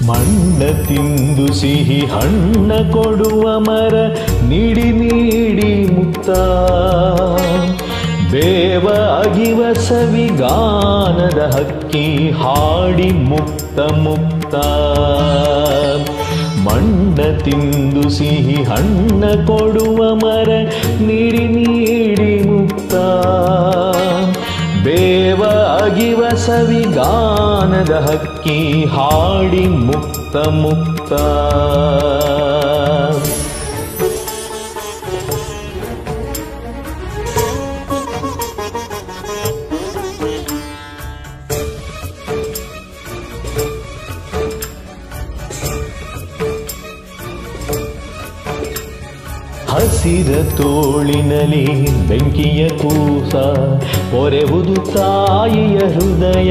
ಮಣ್ಣ ತಿಂದು ಸಿಹಿ ಹಣ್ಣ ಕೊಡುವ ಮರ ನೀಡಿ ನೀಡಿ ಮುಕ್ತ ಬೇವ ಅಗಿವ ಸವಿಗಾನದ ಹಕ್ಕಿ ಹಾಡಿ ಮುಕ್ತ ಮುಕ್ತ ಮಣ್ಣ ತಿಂದು ಸಿಹಿ ಹಣ್ಣ ಕೊಡುವ ಮರ ನೀಡಿ ನೀಡಿ ಮುಕ್ತ ಬೇವ ಅಗಿವ ಸವಿಗಾನದ ಹಕ್ಕಿ ಹಾಡಿ ಮುಕ್ತ ಮುಕ್ತ ಹಸಿರ ತೋಳಿನಲ್ಲಿ ಬೆಂಕಿಯ ಕೂಸ ಪೊರೆವುದು ತಾಯಿಯ ಹೃದಯ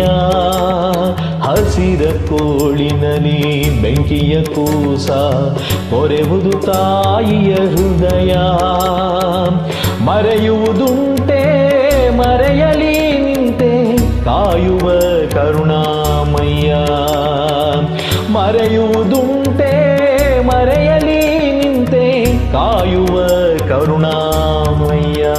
ಹಸಿರ ಕೋಳಿನಲ್ಲಿ ಬೆಂಕಿಯ ಕೂಸ ಪೊರೆವುದು ತಾಯಿಯ ಹೃದಯ ಮರೆಯುವುದುಂಟೆ ಮರೆಯಲಿ ನಿಂತೆ ಕಾಯುವ ಕರುಣಾಮಯ್ಯ ಮರೆಯುವುದುಂಟೆ ಮರೆಯಲಿ ನಿಂತೆ ಕಾಯುವ ಕರುಣಾಮಯ್ಯ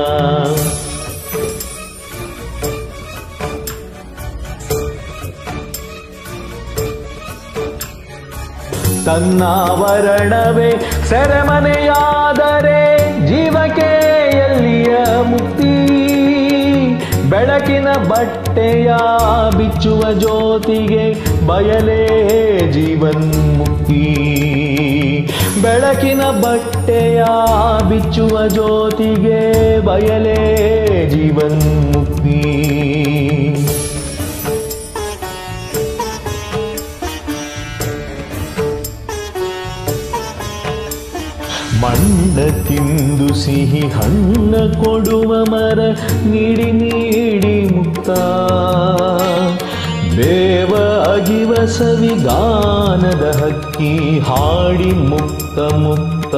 ತನ್ನಾವರಣವೇ ಸೆರೆಮನೆಯಾದರೆ ಜೀವಕ್ಕೆ ಎಲ್ಲಿಯ ಮುಕ್ತಿ ಬೆಳಕಿನ ಬಟ್ಟೆಯ ಬಿಚ್ಚುವ ಜ್ಯೋತಿಗೆ ಬಯಲೇ ಜೀವನ್ ಮುಕ್ತಿ ಬೆಳಕಿನ ಬಟ್ಟೆಯ ಬಿಚ್ಚುವ ಜ್ಯೋತಿಗೆ ಬಯಲೇ ಜೀವನ್ ಮುಕ್ತಿ ಮಣ್ಣ ತಿಂದು ಸಿಹಿ ಹಣ್ಣ ಕೊಡುವ ಮರ ನೀಡಿ ನೀಡಿ ಮುಕ್ತ ದೇವ ಅಗಿವ ಸವಿಗಾನದ ಹಕ್ಕಿ ಹಾಡಿ ಮುಕ್ತ ಮುಕ್ತ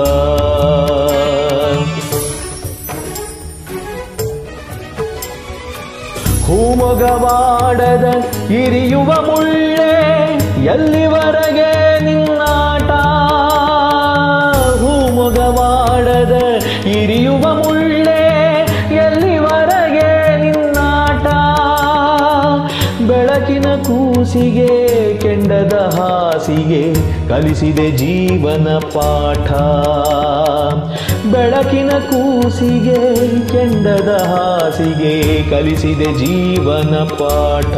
ಹೂಮೊಗವಾಡದ ಇರಿಯುವ ಮುಳ್ಳೆ ಎಲ್ಲಿವರೆಗೆ ನಿನ್ನಾಟ ಹೂಮೊಗವಾಡದ ಇರಿಯುವ ಮುಳ್ಳೆ ಎಲ್ಲಿವರೆಗೆ ನಿನ್ನಾಟ ಬೆಳಕಿನ ಕೂಸಿಗೆ ಕೆಂಡದ ಹಾಸಿಗೆ ಕಲಿಸಿದೆ ಜೀವನ ಪಾಠ ಬೆಳಕಿನ ಕೂಸಿಗೆ ಕೆಂಡದ ಹಾಸಿಗೆ ಕಲಿಸಿದೆ ಜೀವನ ಪಾಠ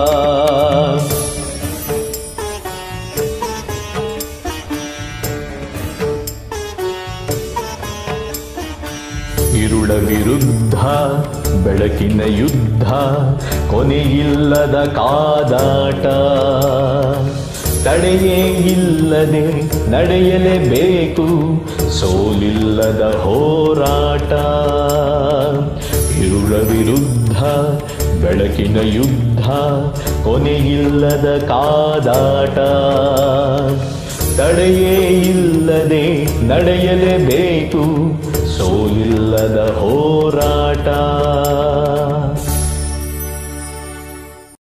ಇರುಳ ವಿರುದ್ಧ ಬೆಳಕಿನ ಯುದ್ಧ ಕೊನೆಯಿಲ್ಲದ ಕಾದಾಟ ತಡೆಯೇ ಇಲ್ಲದೆ ನಡೆಯಲೇಬೇಕು ಸೋಲಿಲ್ಲದ ಹೋರಾಟ ಇರುಳ ವಿರುದ್ಧ ಬೆಳಕಿನ ಯುದ್ಧ ಕೊನೆಯಿಲ್ಲದ ಕಾದಾಟ ತಡೆಯೇ ಇಲ್ಲದೆ ನಡೆಯಲೇಬೇಕು ಸೋಲಿಲ್ಲದ ಹೋರಾಟ